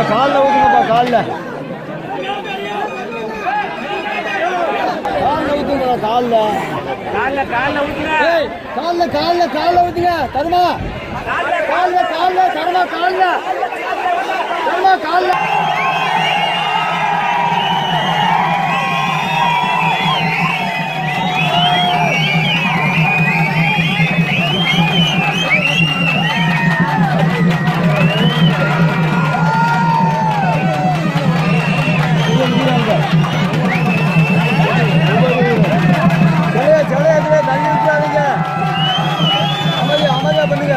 காலில் ஊற்றுங்கப்பா காலில் காலில் ஊற்றுங்கப்பா காலில் காலைல காலைல ஊத்துற ஏய் காலில் காலில் காலில் ஊற்றுங்க தருமா காலில் காலில் தருமா காலில் தருமா காலில் ஜலையா ஜலையா இதுல தண்ணி ஊற்றாதீங்க அமைதியா அமைதியா பண்ணுங்க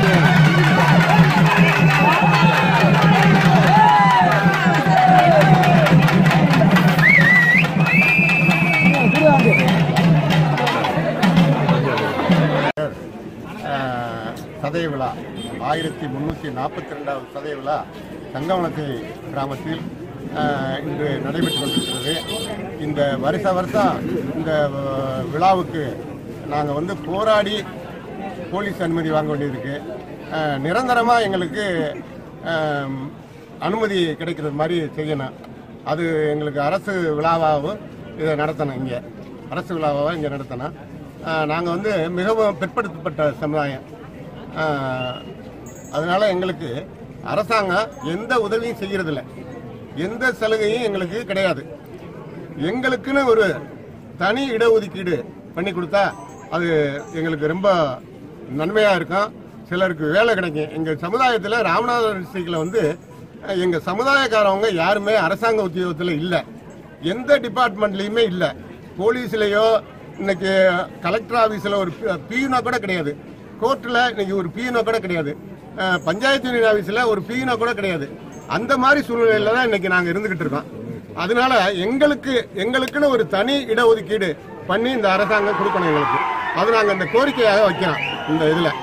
அஹ், சதய விழா ஆயிரத்தி முந்நூற்றி நாற்பத்தி ரெண்டாவது சதய விழா தங்கவனத்தை கிராமத்தில் அஹ், இன்று நடைபெற்று கொண்டிருக்கிறது இந்த வருஷ வருஷம் இந்த அஹ், விழாவுக்கு நாங்கள் வந்து போராடி போலீஸ் அனுமதி வாங்க வேண்டியிருக்கு நிரந்தரமாக எங்களுக்கு அஹ், அனுமதி கிடைக்கிறது மாதிரி செய்யணும் அது எங்களுக்கு அரசு விழாவாகவும் இதை நடத்தணும் இங்கே அரசு விழாவாக இங்கே நடத்தணும் நாங்கள் வந்து மிகவும் பிற்படுத்தப்பட்ட சமுதாயம் ஆஹ், அதனால எங்களுக்கு அரசாங்கம் எந்த உதவியும் செய்யறதில்ல எந்த சலுகையும் எங்களுக்கு கிடையாது எங்களுக்குன்னு ஒரு தனி இடஒதுக்கீடு பண்ணி கொடுத்தா அது எங்களுக்கு ரொம்ப நன்மையாக இருக்கும் சிலருக்கு வேலை கிடைக்கும் எங்கள் சமுதாயத்தில் ராமநாதபுரம் டிஸ்ட்ரிக்டில் வந்து அஹ், எங்க சமுதாயக்காரவங்க யாருமே அரசாங்க உத்தியோகத்தில் இல்லை எந்த டிபார்ட்மெண்ட்லயுமே இல்லை போலீஸ்லயோ இன்னைக்கு கலெக்டர் ஆபீஸ்ல ஒரு பியூனோ கூட கிடையாது கோர்ட்ல இன்னைக்கு ஒரு பியூனோ கூட கிடையாது அஹ், பஞ்சாயத்து யூனியன் ஆபீஸ்ல ஒரு பியூனோ கூட கிடையாது அந்த மாதிரி சூழ்நிலையில தான் இன்னைக்கு நாங்க இருந்துகிட்டு இருக்கோம் அதனால எங்களுக்கு எங்களுக்குன்னு ஒரு தனி இடஒதுக்கீடு பண்ணி இந்த அரசாங்கம் கொடுக்கணும் எங்களுக்கு அது நாங்க இந்த கோரிக்கையாக வைக்கிறோம் இந்த இதுல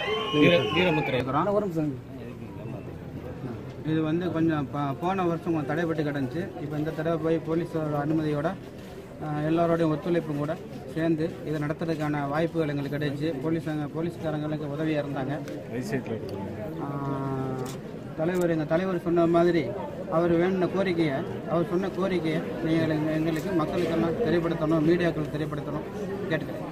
இது வந்து கொஞ்சம் ப- போன வருஷம் கொஞ்சம் தடைப்பட்டு கிடந்துச்சு இப்போ இந்த தடவை போய் போலீஸோட அனுமதியோட அஹ், எல்லாரோடையும் ஒத்துழைப்பும் கூட சேர்ந்து இதை நடத்துறதுக்கான வாய்ப்புகள் எங்களுக்கு கிடைச்சு போலீஸாங்க போலீஸ்காரங்களுக்கு உதவியாக இருந்தாங்க ஆஹ், தலைவர் எங்கள் தலைவர் சொன்ன மாதிரி அவர் வேண்டின கோரிக்கையை அவர் சொன்ன கோரிக்கையை நீங்கள் எங்களுக்கு மக்களுக்கெல்லாம் தெரியப்படுத்தணும் மீடியாக்கள் தெரியப்படுத்தணும் கேட்டுக்கிறேன்